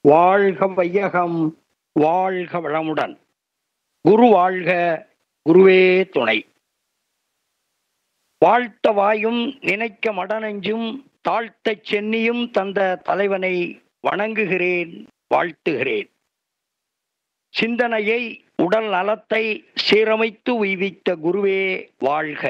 வாழ்க வையகம் வாழ்க வளமுடன் குரு வாழ்க குருவே துணை வாழ்த்த வாயும் நினைக்க மடனெஞ்சும் தாழ்த்தச் சென்னியும் தந்த தலைவனை வணங்குகிறேன் வாழ்த்துகிறேன் சிந்தனையை உடல் நலத்தை சீரமைத்து உய்வித்த குருவே வாழ்க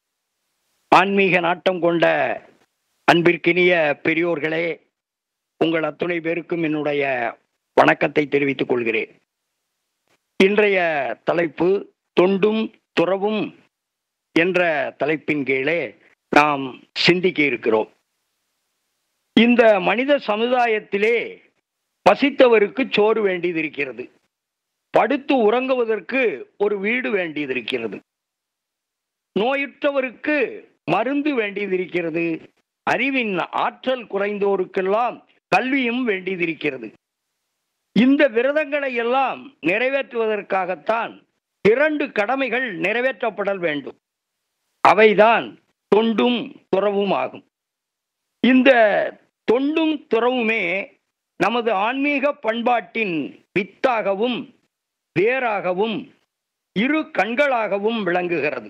ஆன்மீக நாட்டம் கொண்ட அன்பிற்கினிய பெரியோர்களே உங்கள் அத்துணை பேருக்கும் என்னுடைய வணக்கத்தை தெரிவித்துக் கொள்கிறேன் இன்றைய தலைப்பு தொண்டும் துறவும் என்ற தலைப்பின் கீழே நாம் சிந்திக்க இருக்கிறோம் இந்த மனித சமுதாயத்திலே பசித்தவருக்கு சோறு வேண்டியது இருக்கிறது படுத்து உறங்குவதற்கு ஒரு வீடு வேண்டியது இருக்கிறது நோயுற்றவருக்கு மருந்து வேண்டியது இருக்கிறது அறிவின் ஆற்றல் குறைந்தோருக்கெல்லாம் கல்வியும் வேண்டியதிருக்கிறது இந்த விரதங்களை எல்லாம் நிறைவேற்றுவதற்காகத்தான் இரண்டு கடமைகள் நிறைவேற்றப்படல் வேண்டும் அவைதான் தொண்டும் துறவும் ஆகும் இந்த தொண்டும் துறவுமே நமது ஆன்மீக பண்பாட்டின் வித்தாகவும் வேராகவும் இரு கண்களாகவும் விளங்குகிறது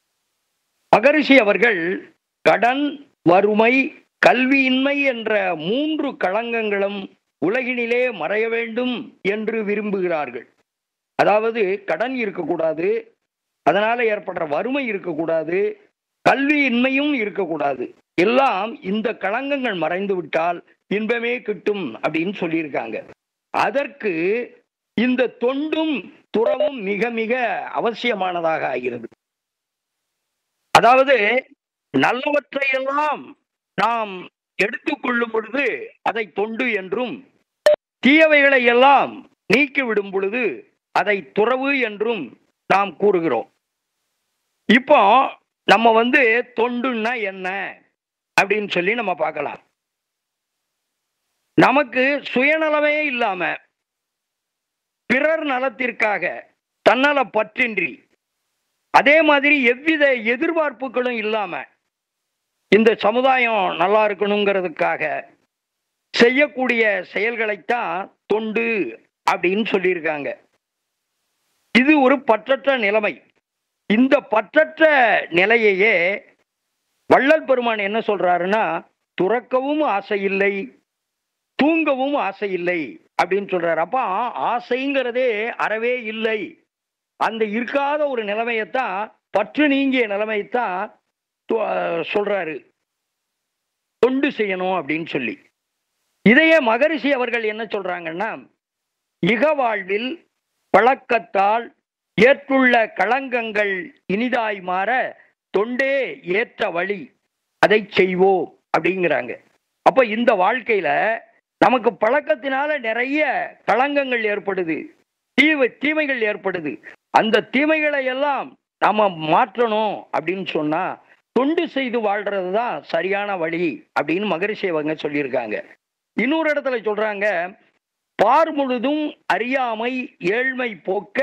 மகரிஷி அவர்கள் கடன் வறுமை கல்வியின்மை என்ற மூன்று களங்கங்களும் உலகினிலே மறைய வேண்டும் என்று விரும்புகிறார்கள் அதாவது கடன் இருக்கக்கூடாது அதனால ஏற்படுற வறுமை இருக்கக்கூடாது கல்வியின்மையும் இருக்கக்கூடாது எல்லாம் இந்த களங்கங்கள் மறைந்து விட்டால் இன்பமே கிட்டும் அப்படின்னு சொல்லியிருக்காங்க அதற்கு இந்த தொண்டும் துறவும் மிக மிக அவசியமானதாக ஆகிறது அதாவது நல்லவற்றையெல்லாம் நாம் எடுத்துக்கொள்ளும் பொழுது அதை தொண்டு என்றும் தீயவைகளை எல்லாம் நீக்கிவிடும் பொழுது அதை துறவு என்றும் நாம் கூறுகிறோம் இப்போ நம்ம வந்து தொண்டுன்னா என்ன அப்படின்னு சொல்லி நம்ம பார்க்கலாம் நமக்கு சுயநலமே இல்லாம பிறர் நலத்திற்காக தன்னல பற்றின்றி அதே மாதிரி எவ்வித எதிர்பார்ப்புகளும் இல்லாம இந்த சமுதாயம் நல்லா இருக்கணுங்கிறதுக்காக செய்யக்கூடிய செயல்களைத்தான் தொண்டு அப்படின்னு சொல்லியிருக்காங்க இது ஒரு பற்றற்ற நிலைமை இந்த பற்றற்ற நிலையையே வள்ளல் பெருமான் என்ன சொல்றாருன்னா துறக்கவும் ஆசை இல்லை தூங்கவும் ஆசை இல்லை அப்படின்னு சொல்றாரு அப்ப ஆசைங்கிறதே அறவே இல்லை அந்த இருக்காத ஒரு நிலைமையத்தான் பற்று நீங்கிய நிலைமையத்தான் சொல்றாரு தொண்டு செய்யணும் அப்படின்னு சொல்லி இதையே மகரிஷி அவர்கள் என்ன சொல்றாங்கன்னா இக வாழ்வில் பழக்கத்தால் ஏற்றுள்ள களங்கங்கள் இனிதாய் மாற தொண்டே ஏற்ற வழி அதை செய்வோம் அப்படிங்கிறாங்க அப்ப இந்த வாழ்க்கையில நமக்கு பழக்கத்தினால நிறைய களங்கங்கள் ஏற்படுது தீவை தீமைகள் ஏற்படுது அந்த தீமைகளை எல்லாம் நாம மாற்றணும் அப்படின்னு சொன்னா தொண்டு செய்து வாழ்றது தான் சரியான வழி அப்படின்னு மகரிஷி அவங்க சொல்லியிருக்காங்க இன்னொரு இடத்துல சொல்றாங்க பார் முழுதும் அறியாமை ஏழ்மை போக்க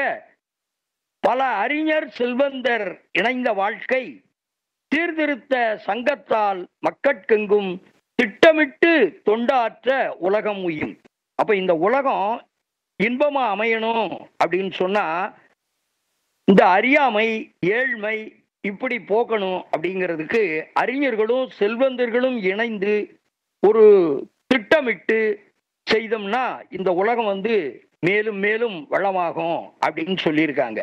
பல அறிஞர் செல்வந்தர் இணைந்த வாழ்க்கை சீர்திருத்த சங்கத்தால் மக்கட்கெங்கும் திட்டமிட்டு தொண்டாற்ற உலகம் உயும் அப்ப இந்த உலகம் இன்பமா அமையணும் அப்படின்னு சொன்னா இந்த அறியாமை ஏழ்மை இப்படி போக்கணும் அப்படிங்கிறதுக்கு அறிஞர்களும் செல்வந்தர்களும் இணைந்து ஒரு திட்டமிட்டு செய்தோம்னா இந்த உலகம் வந்து மேலும் மேலும் வளமாகும் அப்படின்னு சொல்லியிருக்காங்க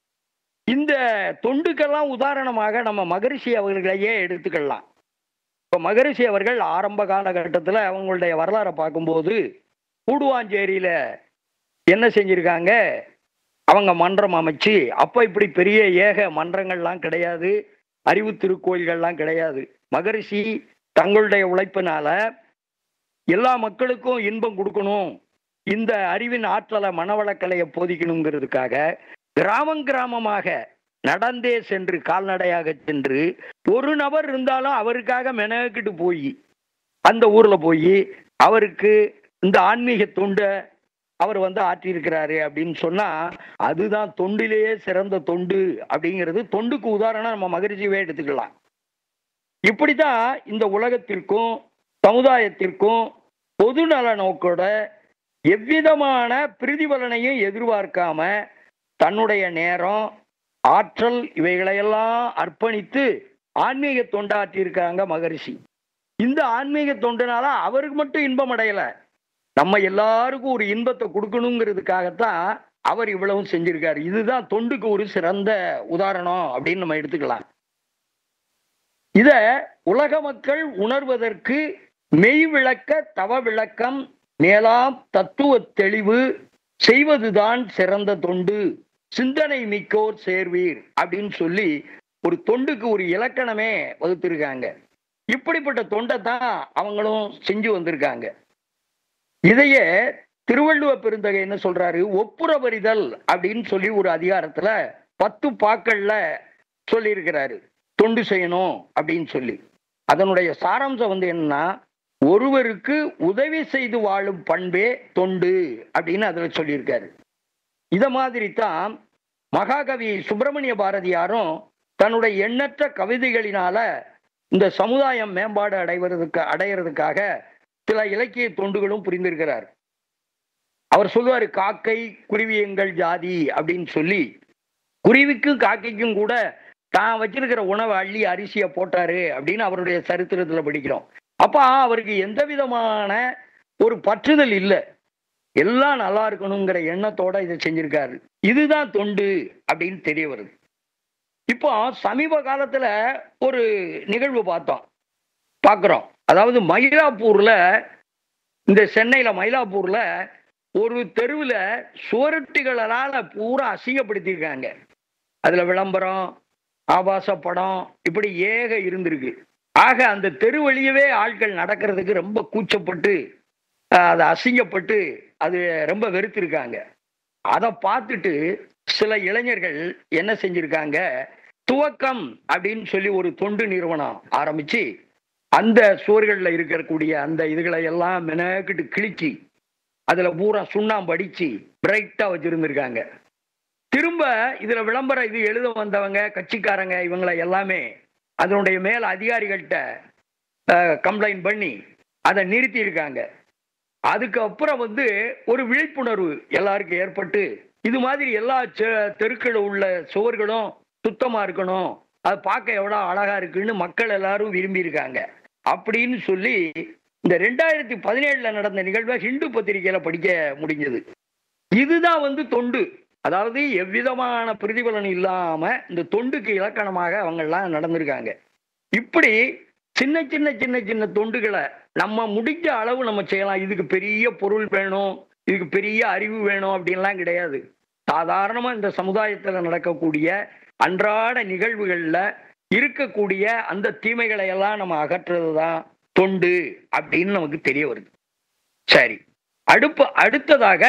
இந்த தொண்டுக்கெல்லாம் உதாரணமாக நம்ம மகரிஷி அவர்களையே எடுத்துக்கலாம் இப்போ மகரிஷி அவர்கள் ஆரம்ப காலகட்டத்தில் அவங்களுடைய வரலாறை பார்க்கும்போது கூடுவாஞ்சேரியில என்ன செஞ்சிருக்காங்க அவங்க மன்றம் அமைச்சு அப்போ இப்படி பெரிய ஏக மன்றங்கள்லாம் கிடையாது அறிவு திருக்கோயில்கள்லாம் கிடையாது மகரிஷி தங்களுடைய உழைப்பினால எல்லா மக்களுக்கும் இன்பம் கொடுக்கணும் இந்த அறிவின் ஆற்றலை மனவளக்கலையை போதிக்கணுங்கிறதுக்காக கிராமம் கிராமமாக நடந்தே சென்று கால்நடையாக சென்று ஒரு நபர் இருந்தாலும் அவருக்காக மெனக்கிட்டு போய் அந்த ஊர்ல போய் அவருக்கு இந்த ஆன்மீக தொண்டை அவர் வந்து ஆற்றியிருக்கிறாரு அப்படின்னு சொன்னா அதுதான் தொண்டிலேயே சிறந்த தொண்டு அப்படிங்கிறது தொண்டுக்கு உதாரணம் நம்ம மகிழ்ச்சியவே எடுத்துக்கலாம் இப்படித்தான் இந்த உலகத்திற்கும் சமுதாயத்திற்கும் பொது நல நோக்கோட எவ்விதமான பிரதிபலனையும் எதிர்பார்க்காம தன்னுடைய நேரம் ஆற்றல் இவைகளையெல்லாம் அர்ப்பணித்து ஆன்மீக தொண்டாற்றி இருக்காங்க மகரிஷி இந்த ஆன்மீக தொண்டுனால அவருக்கு மட்டும் இன்பம் அடையல நம்ம எல்லாருக்கும் ஒரு இன்பத்தை கொடுக்கணுங்கிறதுக்காகத்தான் அவர் இவ்வளவும் செஞ்சிருக்காரு இதுதான் தொண்டுக்கு ஒரு சிறந்த உதாரணம் அப்படின்னு நம்ம எடுத்துக்கலாம் இத உலக மக்கள் உணர்வதற்கு மெய் விளக்க தவ விளக்கம் மேலாம் தத்துவ தெளிவு செய்வதுதான் சிறந்த தொண்டு சிந்தனை மிக்கோர் சேர்வீர் அப்படின்னு சொல்லி ஒரு தொண்டுக்கு ஒரு இலக்கணமே வகுத்திருக்காங்க இப்படிப்பட்ட தொண்டை தான் அவங்களும் செஞ்சு வந்திருக்காங்க இதையே திருவள்ளுவ பெருந்தகை என்ன சொல்றாரு ஒப்புரவறிதல் அப்படின்னு சொல்லி ஒரு அதிகாரத்துல பத்து பாக்கள்ல சொல்லியிருக்கிறாரு தொண்டு செய்யணும் அப்படின்னு சொல்லி அதனுடைய சாராம்சம் வந்து என்னன்னா ஒருவருக்கு உதவி செய்து வாழும் பண்பே தொண்டு அப்படின்னு அதுல சொல்லியிருக்காரு இத மாதிரி தான் மகாகவி சுப்பிரமணிய பாரதியாரும் தன்னுடைய எண்ணற்ற கவிதைகளினால இந்த சமுதாயம் மேம்பாடு அடைவதற்கு அடையிறதுக்காக சில இலக்கிய தொண்டுகளும் புரிந்திருக்கிறார் அவர் சொல்லுவாரு காக்கை குருவி எங்கள் ஜாதி அப்படின்னு சொல்லி குருவிக்கும் காக்கைக்கும் கூட தான் வச்சிருக்கிற உணவை அள்ளி அரிசியை போட்டாரு அப்படின்னு அவருடைய சரித்திரத்துல படிக்கிறோம் அப்ப அவருக்கு எந்த விதமான ஒரு பற்றுதல் இல்லை எல்லாம் நல்லா இருக்கணுங்கிற எண்ணத்தோட இதை செஞ்சிருக்காரு இதுதான் தொண்டு அப்படின்னு தெரிய வருது இப்போ சமீப காலத்துல ஒரு நிகழ்வு பார்த்தோம் பார்க்குறோம் அதாவது மயிலாப்பூர்ல இந்த சென்னையில மயிலாப்பூர்ல ஒரு தெருவில் சுவரொட்டிகளால பூரா அசிங்கப்படுத்தியிருக்காங்க அதுல விளம்பரம் ஆபாச படம் இப்படி ஏக இருந்திருக்கு ஆக அந்த தெரு வழியவே ஆட்கள் நடக்கிறதுக்கு ரொம்ப கூச்சப்பட்டு அஹ், அதை அசிங்கப்பட்டு அது ரொம்ப வெறுத்திருக்காங்க அதை பார்த்துட்டு சில இளைஞர்கள் என்ன செஞ்சிருக்காங்க துவக்கம் அப்படின்னு சொல்லி ஒரு தொண்டு நிறுவனம் ஆரம்பிச்சு அந்த சுவர்கள்ல இருக்கக்கூடிய அந்த இதுகளை எல்லாம் மெனக்கிட்டு கிழிச்சு அதுல பூரா சுண்ணாம்பு அடிச்சு பிரைட்டா வச்சிருந்திருக்காங்க திரும்ப இதுல விளம்பரம் இது எழுத வந்தவங்க கட்சிக்காரங்க இவங்களை எல்லாமே அதனுடைய மேல் அதிகாரிகள்கிட்ட கம்ப்ளைண்ட் பண்ணி அதை நிறுத்தி இருக்காங்க அதுக்கப்புறம் வந்து ஒரு விழிப்புணர்வு எல்லாருக்கும் ஏற்பட்டு இது மாதிரி எல்லா செ- தெருக்கள் உள்ள சுவர்களும் சுத்தமா இருக்கணும் அது பார்க்க எவ்வளோ அழகா இருக்குன்னு மக்கள் எல்லாரும் விரும்பி இருக்காங்க அப்படின்னு சொல்லி இந்த ரெண்டாயிரத்தி பதினேழுல நடந்த நிகழ்வை ஹிந்து பத்திரிகையில படிக்க முடிஞ்சது இதுதான் வந்து தொண்டு அதாவது எவ்விதமான பிரதிபலன் இல்லாம இந்த தொண்டுக்கு இலக்கணமாக அவங்க எல்லாம் நடந்திருக்காங்க இப்படி சின்ன சின்ன சின்ன சின்ன தொண்டுகளை நம்ம முடிஞ்ச அளவு நம்ம செய்யலாம் இதுக்கு பெரிய பொருள் வேணும் இதுக்கு பெரிய அறிவு வேணும் அப்படின்லாம் கிடையாது சாதாரணமா இந்த சமுதாயத்துல நடக்கக்கூடிய அன்றாட நிகழ்வுகள்ல இருக்கக்கூடிய அந்த தீமைகளை எல்லாம் நம்ம அகற்றுறது தான் தொண்டு அப்படின்னு நமக்கு தெரிய வருது சரி அடுப்பு அடுத்ததாக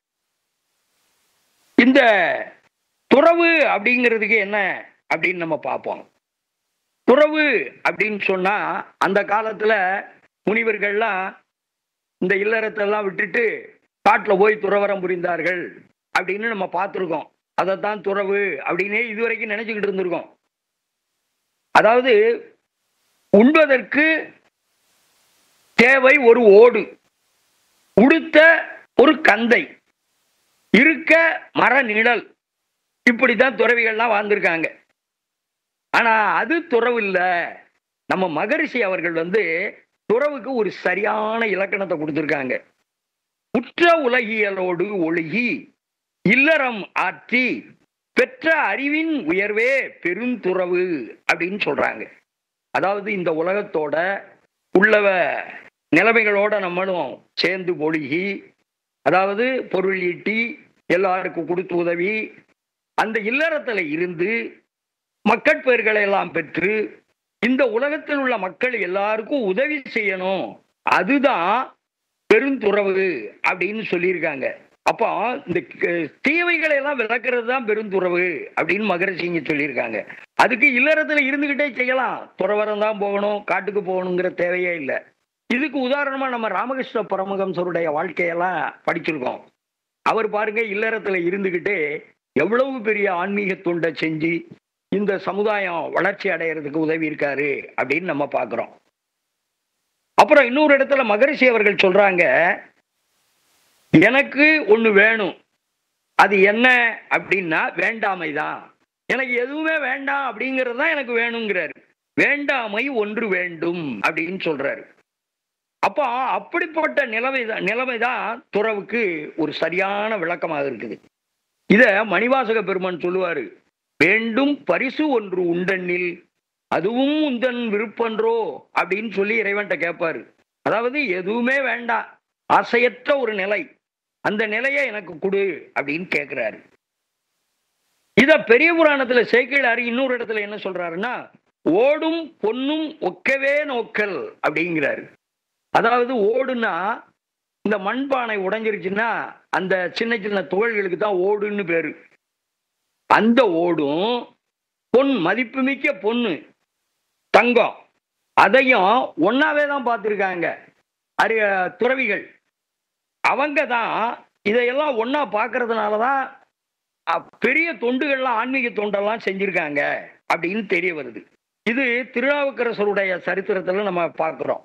இந்த துறவு அப்படிங்கிறதுக்கு என்ன அப்படின்னு நம்ம பார்ப்போம் துறவு அப்படின்னு சொன்னா அந்த காலத்துல முனிவர்கள்லாம் இந்த இல்லறத்தெல்லாம் விட்டுட்டு காட்டுல போய் துறவரம் புரிந்தார்கள் அப்படின்னு நம்ம பார்த்துருக்கோம் அதைத்தான் துறவு அப்படின்னே இதுவரைக்கும் நினைச்சுக்கிட்டு இருந்திருக்கோம் அதாவது உண்பதற்கு தேவை ஒரு ஓடு உடுத்த ஒரு கந்தை இருக்க மர நிழல் இப்படித்தான் துறவிகள்லாம் வாழ்ந்திருக்காங்க ஆனா அது துறவு இல்ல நம்ம மகரிஷி அவர்கள் வந்து துறவுக்கு ஒரு சரியான இலக்கணத்தை கொடுத்திருக்காங்க உற்ற உலகியலோடு ஒழுகி இல்லறம் ஆற்றி பெற்ற அறிவின் உயர்வே பெருந்துறவு அப்படின்னு சொல்றாங்க அதாவது இந்த உலகத்தோட உள்ளவ நிலைமைகளோட நம்மளும் சேர்ந்து ஒழுகி அதாவது பொருள் ஈட்டி எல்லாருக்கும் கொடுத்து உதவி அந்த இல்லறத்துல இருந்து மக்கட் பெயர்களை எல்லாம் பெற்று இந்த உலகத்தில் உள்ள மக்கள் எல்லாருக்கும் உதவி செய்யணும் அதுதான் பெருந்துறவு அப்படின்னு சொல்லியிருக்காங்க அப்போ இந்த க- தீமைகளை எல்லாம் விளக்குறது தான் பெருந்துறவு அப்படின்னு மகரசிங்க சொல்லியிருக்காங்க அதுக்கு இல்லறத்துல இருந்துகிட்டே செய்யலாம் துறவரம் தான் போகணும் காட்டுக்கு போகணுங்கிற தேவையே இல்லை இதுக்கு உதாரணமா நம்ம ராமகிருஷ்ண பரமஹம்சருடைய வாழ்க்கையெல்லாம் படிச்சிருக்கோம் அவர் பாருங்க இல்லறத்துல இருந்துகிட்டே எவ்வளவு பெரிய ஆன்மீக தொண்டை செஞ்சு இந்த சமுதாயம் வளர்ச்சி அடையிறதுக்கு உதவி இருக்காரு அப்படின்னு நம்ம பார்க்கிறோம் அப்புறம் இன்னொரு இடத்துல மகரிஷி அவர்கள் சொல்றாங்க எனக்கு ஒண்ணு வேணும் அது என்ன அப்படின்னா வேண்டாமை தான் எனக்கு எதுவுமே வேண்டாம் அப்படிங்கிறது தான் எனக்கு வேணுங்கிறாரு வேண்டாமை ஒன்று வேண்டும் அப்படின்னு சொல்றாரு அப்போ அப்படிப்பட்ட நிலைமை தான் நிலைமை தான் துறவுக்கு ஒரு சரியான விளக்கமாக இருக்குது இத மணிவாசக பெருமான் சொல்லுவாரு வேண்டும் பரிசு ஒன்று உண்டெண்ணில் அதுவும் உந்தன் விருப்பன்றோ அப்படின்னு சொல்லி இறைவன்ட்ட கேட்பாரு அதாவது எதுவுமே வேண்டாம் ஆசையற்ற ஒரு நிலை அந்த நிலையை எனக்கு கொடு அப்படின்னு கேட்கிறாரு இத பெரிய புராணத்துல சேக்கிழாரு இன்னொரு இடத்துல என்ன சொல்றாருன்னா ஓடும் பொன்னும் ஒக்கவே நோக்கல் அப்படிங்கிறாரு அதாவது ஓடுனா இந்த மண்பானை உடைஞ்சிருச்சுன்னா அந்த சின்ன சின்ன துகள்களுக்கு தான் ஓடுன்னு பேரு அந்த ஓடும் பொன் மதிப்புமிக்க பொண்ணு தங்கம் அதையும் ஒன்னாவே தான் பார்த்துருக்காங்க அரிய துறவிகள் அவங்க தான் இதையெல்லாம் ஒன்னா பார்க்கறதுனால தான் அ- பெரிய தொண்டுகள்லாம் ஆன்மீக தொண்டெல்லாம் செஞ்சிருக்காங்க அப்படின்னு தெரிய வருது இது திருநாவுக்கரசருடைய சரித்திரத்துல நம்ம பார்க்கிறோம்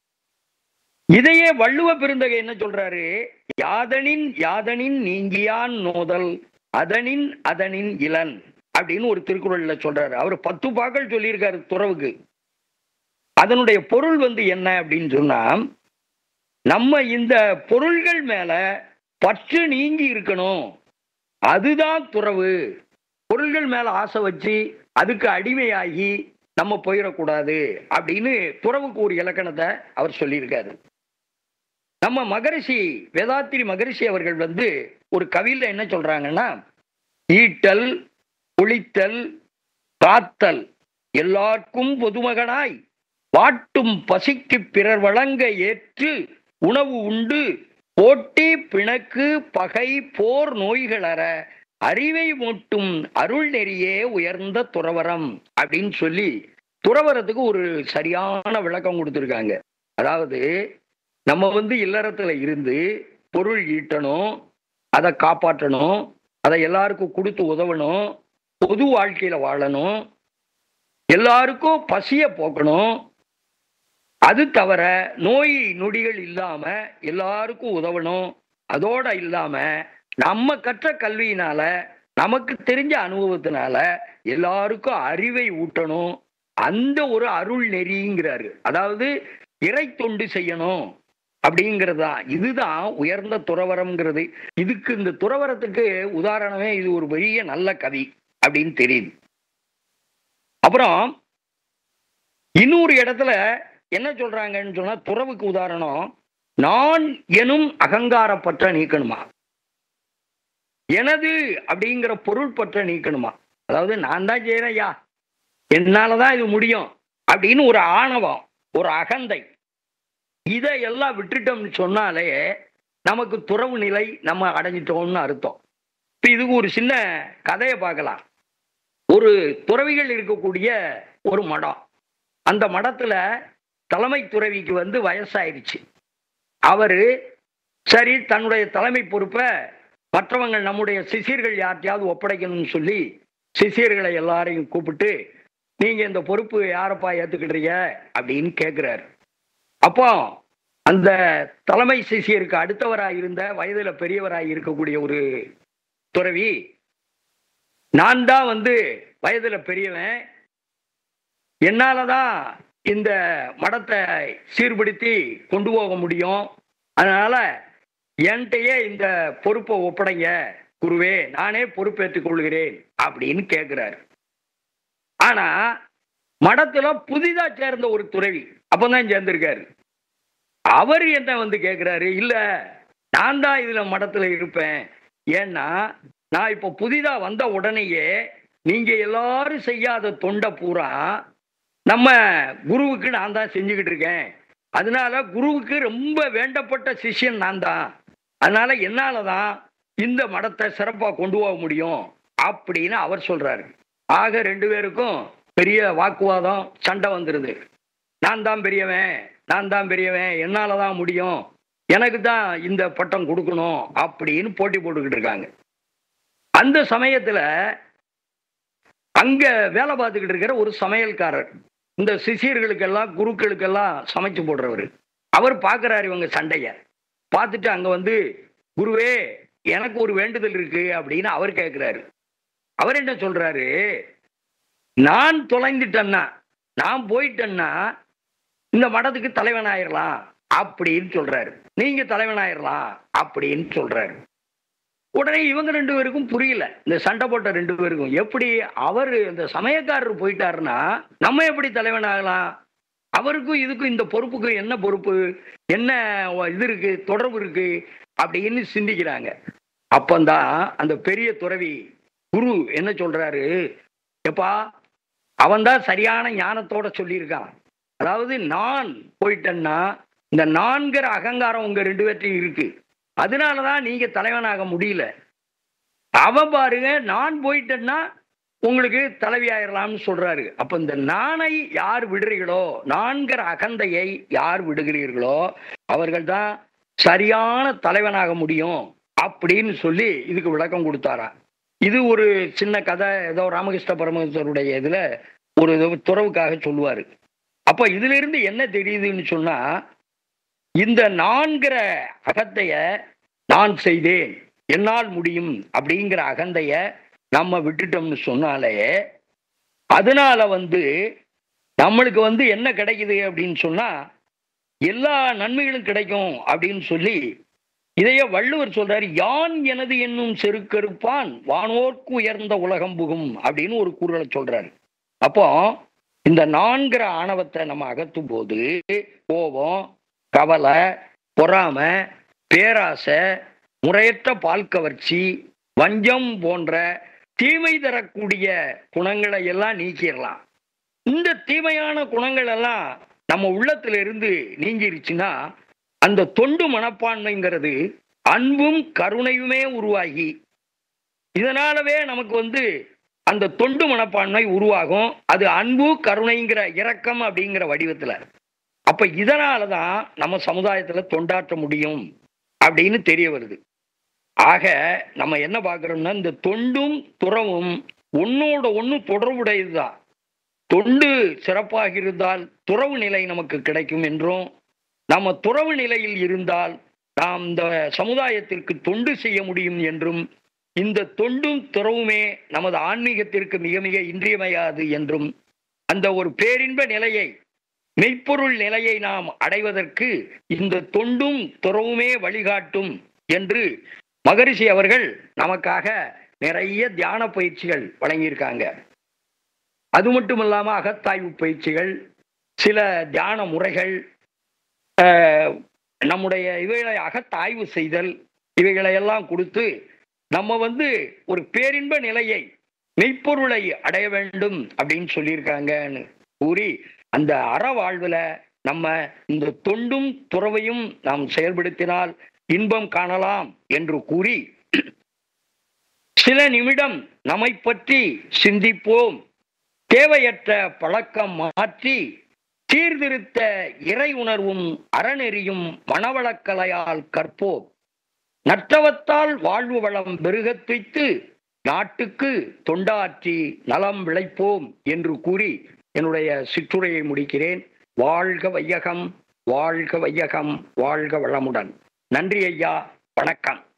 இதையே வள்ளுவ பெருந்தகை என்ன சொல்றாரு யாதனின் யாதனின் நீங்கியான் நோதல் அதனின் அதனின் இளன் அப்படின்னு ஒரு திருக்குறள்ல சொல்றாரு அவர் பத்து பாக்கள் சொல்லியிருக்காரு துறவுக்கு அதனுடைய பொருள் வந்து என்ன அப்படின்னு சொன்னா நம்ம இந்த பொருள்கள் மேல பற்று நீங்கி இருக்கணும் அதுதான் துறவு பொருள்கள் மேல ஆசை வச்சு அதுக்கு அடிமையாகி நம்ம போயிடக்கூடாது அப்படின்னு துறவுக்கு ஒரு இலக்கணத்தை அவர் சொல்லியிருக்காரு நம்ம மகரிஷி வேதாத்திரி மகரிஷி அவர்கள் வந்து ஒரு கவியில என்ன சொல்றாங்கன்னா ஈட்டல் குளித்தல் காத்தல் எல்லாருக்கும் பொதுமகனாய் வாட்டும் பசிக்கு பிறர் வழங்க ஏற்று உணவு உண்டு போட்டி பிணக்கு பகை போர் நோய்களற அறிவை மூட்டும் அருள் நெறியே உயர்ந்த துறவரம் அப்படின்னு சொல்லி துறவரத்துக்கு ஒரு சரியான விளக்கம் கொடுத்துருக்காங்க அதாவது நம்ம வந்து இல்லறத்துல இருந்து பொருள் ஈட்டணும் அதை காப்பாற்றணும் அதை எல்லாருக்கும் கொடுத்து உதவணும் பொது வாழ்க்கையில வாழணும் எல்லாருக்கும் பசிய போக்கணும் அது தவிர நோய் நொடிகள் இல்லாம எல்லாருக்கும் உதவணும் அதோட இல்லாம நம்ம கற்ற கல்வியினால நமக்கு தெரிஞ்ச அனுபவத்தினால எல்லாருக்கும் அறிவை ஊட்டணும் அந்த ஒரு அருள் நெறிங்கிறாரு அதாவது இறை தொண்டு செய்யணும் அப்படிங்கிறதா இதுதான் உயர்ந்த துறவரம்ங்கிறது இதுக்கு இந்த துறவரத்துக்கு உதாரணமே இது ஒரு பெரிய நல்ல கவி அப்படின்னு தெரியுது அப்புறம் இன்னொரு இடத்துல என்ன சொல்றாங்கன்னு சொன்னா துறவுக்கு உதாரணம் நான் எனும் அகங்காரப்பற்ற நீக்கணுமா எனது அப்படிங்கிற பொருள் பற்ற நீக்கணுமா அதாவது நான் தான் செய்யறேன் ஐயா என்னாலதான் இது முடியும் அப்படின்னு ஒரு ஆணவம் ஒரு அகந்தை இதை எல்லாம் விட்டுட்டோம்னு சொன்னாலே நமக்கு துறவு நிலை நம்ம அடைஞ்சிட்டோம்னு அர்த்தம் இப்ப இதுக்கு ஒரு சின்ன கதையை பார்க்கலாம் ஒரு துறவிகள் இருக்கக்கூடிய ஒரு மடம் அந்த மடத்துல தலைமை துறவிக்கு வந்து வயசாயிருச்சு அவரு சரி தன்னுடைய தலைமை பொறுப்பை மற்றவங்க நம்முடைய சிஷியர்கள் யார்ட்டையாவது ஒப்படைக்கணும்னு சொல்லி சிஷியர்களை எல்லாரையும் கூப்பிட்டு நீங்க இந்த பொறுப்பு யாரப்பா ஏத்துக்கிட்டீங்க அப்படின்னு கேட்கிறாரு அப்போ அந்த தலைமை சிஷியருக்கு அடுத்தவராய் இருந்த வயதுல பெரியவராய் இருக்கக்கூடிய ஒரு துறவி நான் தான் வந்து வயதுல பெரியவன் என்னாலதான் இந்த மடத்தை சீர்படுத்தி கொண்டு போக முடியும் அதனால என்கிட்டயே இந்த பொறுப்பை ஒப்படைங்க குருவே நானே பொறுப்பேற்றுக் கொள்கிறேன் அப்படின்னு கேட்கிறாரு ஆனா மடத்துல புதிதா சேர்ந்த ஒரு துறவி அப்பதான் சேர்ந்திருக்காரு அவர் என்ன வந்து கேட்கிறாரு இல்ல நான் தான் இதுல மடத்துல இருப்பேன் ஏன்னா நான் இப்ப புதிதா வந்த உடனேயே நீங்க எல்லாரும் செய்யாத தொண்டை பூரா நம்ம குருவுக்கு நான் தான் செஞ்சுக்கிட்டு இருக்கேன் அதனால குருவுக்கு ரொம்ப வேண்டப்பட்ட சிஷ்யன் நான் தான் அதனால என்னால தான் இந்த மடத்தை சிறப்பா கொண்டு போக முடியும் அப்படின்னு அவர் சொல்றாரு ஆக ரெண்டு பேருக்கும் பெரிய வாக்குவாதம் சண்டை வந்துருது நான் தான் பெரியவன் நான் தான் பெரியவன் என்னால தான் முடியும் எனக்கு தான் இந்த பட்டம் கொடுக்கணும் அப்படின்னு போட்டி போட்டுக்கிட்டு இருக்காங்க அந்த சமயத்துல அங்க வேலை பார்த்துக்கிட்டு இருக்கிற ஒரு சமையல்காரர் இந்த சிஷியர்களுக்கெல்லாம் குருக்களுக்கெல்லாம் சமைச்சு போடுறவர் அவர் பார்க்கறாரு இவங்க சண்டைய பார்த்துட்டு அங்க வந்து குருவே எனக்கு ஒரு வேண்டுதல் இருக்கு அப்படின்னு அவர் கேட்கிறாரு அவர் என்ன சொல்றாரு நான் தொலைந்துட்டேன்னா நான் போயிட்டேன்னா இந்த மடத்துக்கு தலைவனாயிரலாம் அப்படின்னு சொல்றாரு நீங்க தலைவனாயிரலாம் அப்படின்னு சொல்றாரு உடனே இவங்க ரெண்டு பேருக்கும் புரியல இந்த சண்டை போட்ட ரெண்டு பேருக்கும் எப்படி அவர் இந்த சமயக்காரர் போயிட்டாருன்னா நம்ம எப்படி தலைவனாகலாம் அவருக்கும் இதுக்கும் இந்த பொறுப்புக்கும் என்ன பொறுப்பு என்ன இது இருக்கு தொடர்பு இருக்கு அப்படின்னு சிந்திக்கிறாங்க அப்பந்தான் அந்த பெரிய துறவி குரு என்ன சொல்றாரு எப்பா அவன்தான் சரியான ஞானத்தோட சொல்லியிருக்கான் அதாவது நான் போயிட்டேன்னா இந்த நான்கிற அகங்காரம் உங்க ரெண்டு பேர்ட்டையும் இருக்கு அதனாலதான் நீங்க தலைவனாக முடியல அவன் பாருங்க நான் போயிட்டேன்னா உங்களுக்கு தலைவி ஆயிரலாம்னு சொல்றாரு அப்ப இந்த நானை யார் விடுறீர்களோ நான்கிற அகந்தையை யார் விடுகிறீர்களோ அவர்கள் தான் சரியான தலைவனாக முடியும் அப்படின்னு சொல்லி இதுக்கு விளக்கம் கொடுத்தாரா இது ஒரு சின்ன கதை ஏதோ ராமகிருஷ்ண பரமஹம்சருடைய இதுல ஒரு இது துறவுக்காக சொல்லுவாரு அப்ப இதுல இருந்து என்ன தெரியுதுன்னு சொன்னா இந்த நான்கிற அகந்தைய நான் செய்தேன் என்னால் முடியும் அப்படிங்கிற அகந்தைய நம்ம விட்டுட்டோம்னு சொன்னாலே அதனால வந்து நம்மளுக்கு வந்து என்ன கிடைக்குது அப்படின்னு சொன்னா எல்லா நன்மைகளும் கிடைக்கும் அப்படின்னு சொல்லி இதைய வள்ளுவர் சொல்றாரு யான் எனது என்னும் செருக்கறுப்பான் வானோர்க்கு உயர்ந்த உலகம் புகும் அப்படின்னு ஒரு கூறலை சொல்றாரு அப்போ இந்த நான்கிற ஆணவத்தை நம்ம அகத்தும் போது கோபம் கவலை பொறாமை பேராசை முறையற்ற பால் கவர்ச்சி வஞ்சம் போன்ற தீமை தரக்கூடிய குணங்களை எல்லாம் நீக்கிடலாம் இந்த தீமையான குணங்கள் எல்லாம் நம்ம உள்ளத்துல இருந்து நீங்கிருச்சுன்னா அந்த தொண்டு மனப்பான்மைங்கிறது அன்பும் கருணையுமே உருவாகி இதனாலவே நமக்கு வந்து அந்த தொண்டு மனப்பான்மை உருவாகும் அது அன்பு கருணைங்கிற இரக்கம் அப்படிங்கிற வடிவத்துல அப்ப இதனாலதான் நம்ம சமுதாயத்துல தொண்டாற்ற முடியும் அப்படின்னு தெரிய வருது ஆக நம்ம என்ன பார்க்கிறோம்னா இந்த தொண்டும் துறவும் ஒன்னோட ஒண்ணு தொடர்புடையதுதான் தொண்டு சிறப்பாக இருந்தால் துறவு நிலை நமக்கு கிடைக்கும் என்றும் நம்ம துறவு நிலையில் இருந்தால் நாம் இந்த சமுதாயத்திற்கு தொண்டு செய்ய முடியும் என்றும் இந்த தொண்டும் துறவுமே நமது ஆன்மீகத்திற்கு மிக மிக இன்றியமையாது என்றும் அந்த ஒரு பேரின்ப நிலையை மெய்ப்பொருள் நிலையை நாம் அடைவதற்கு இந்த தொண்டும் துறவுமே வழிகாட்டும் என்று மகரிஷி அவர்கள் நமக்காக நிறைய தியான பயிற்சிகள் வழங்கியிருக்காங்க அது மட்டும் இல்லாம அகத்தாய்வு பயிற்சிகள் சில தியான முறைகள் நம்முடைய இவைகளை அகத்தாய்வு செய்தல் இவைகளை எல்லாம் கொடுத்து நம்ம வந்து ஒரு பேரின்ப நிலையை மெய்ப்பொருளை அடைய வேண்டும் அப்படின்னு சொல்லியிருக்காங்கன்னு கூறி அந்த அற வாழ்வுல நம்ம இந்த தொண்டும் துறவையும் நாம் செயல்படுத்தினால் இன்பம் காணலாம் என்று கூறி சில நிமிடம் நம்மை பற்றி சிந்திப்போம் தேவையற்ற பழக்கம் மாற்றி சீர்திருத்த இறை உணர்வும் அறநெறியும் மனவளக்கலையால் கற்போம் நற்றவத்தால் வாழ்வு வளம் பெருகத் வைத்து நாட்டுக்கு தொண்டாற்றி நலம் விளைப்போம் என்று கூறி என்னுடைய சிற்றுரையை முடிக்கிறேன் வாழ்க வையகம் வாழ்க வையகம் வாழ்க வளமுடன் நன்றி ஐயா வணக்கம்